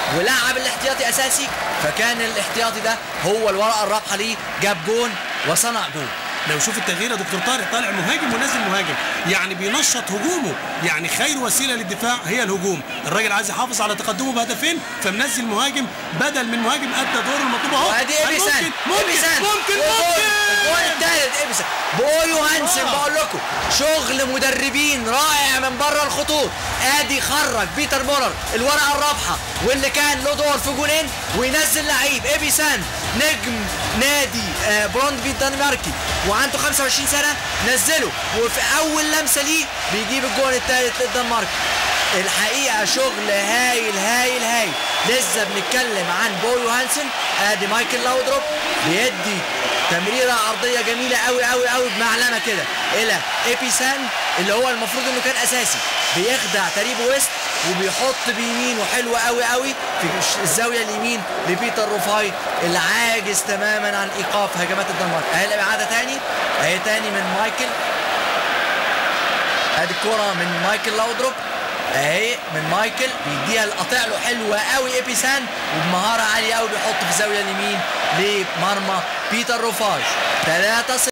ولعب الاحتياطي اساسي فكان الاحتياطي ده هو الورقه الرابحه ليه جاب جون وصنع جون لو شوف التغيير يا دكتور طارق طالع مهاجم ونازل مهاجم يعني بينشط هجومه يعني خير وسيله للدفاع هي الهجوم الراجل عايز يحافظ على تقدمه بهدفين فمنزل مهاجم بدل من مهاجم ادى دور المطلوب اهو وادي هل ايبيسان ممكن ممكن إيبيسان. ممكن وجول. ممكن الجول الثالث ايبيسان بويو هانسن آه. بقول لكم شغل مدربين رائع من بره الخطوط ادي خرج بيتر مولر الورقه الرابحه واللي كان له دور في جونين وينزل لعيب ايبيسان نجم نادي آه، بروندبي الدنماركي وعنده 25 سنه نزله وفي اول لمسه ليه بيجيب الجول الثالث للدنمارك الحقيقه شغل هايل هايل هايل لسه بنتكلم عن بويو هانسن ادي مايكل لاودروب بيدي تمريره عرضيه جميله قوي قوي قوي بمعلمه كده الى ايبيسان اللي هو المفروض انه كان اساسي بيخدع تريبو ويست وبيحط بيمينه حلو قوي قوي في الزاويه اليمين لبيتر روفاي العاجز تماما عن ايقاف هجمات الدنمارك اهي الاعاده تاني اهي تاني من مايكل ادي الكرة من مايكل لاودروب اهي من مايكل بيديها القطع له حلوه قوي ايبيسان وبمهاره عاليه قوي بيحط في الزاويه اليمين لمرمى بيتر روفاج 3